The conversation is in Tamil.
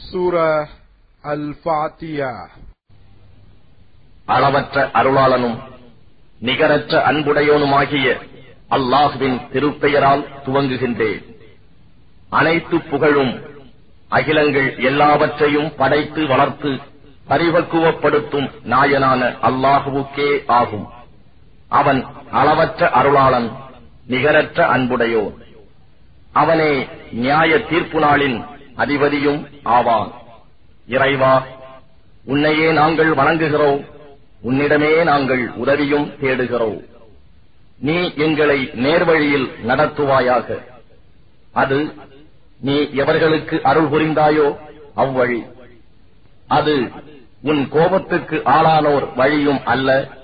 சூரா அல் ஃபாத்தியா அளவற்ற அருளாளனும் நிகரற்ற அன்புடையோனுமாகிய அல்லாஹுவின் திருப்பெயரால் துவங்குகின்றேன் அனைத்து புகழும் அகிலங்கள் எல்லாவற்றையும் படைத்து வளர்த்து பரிபக்குவப்படுத்தும் நாயனான அல்லாஹுவுக்கே ஆகும் அவன் அளவற்ற அருளாளன் நிகரற்ற அன்புடையோன் அவனே நியாய தீர்ப்பு நாளின் அதிபதியும் ஆவான் இறைவா உன்னையே நாங்கள் வணங்குகிறோம் உன்னிடமே நாங்கள் உதவியும் தேடுகிறோம் நீ எங்களை நேர்வழியில் நடத்துவாயாக அது நீ எவர்களுக்கு அருள் புரிந்தாயோ அவ்வழி அது உன் கோபத்துக்கு ஆளானோர் வழியும் அல்ல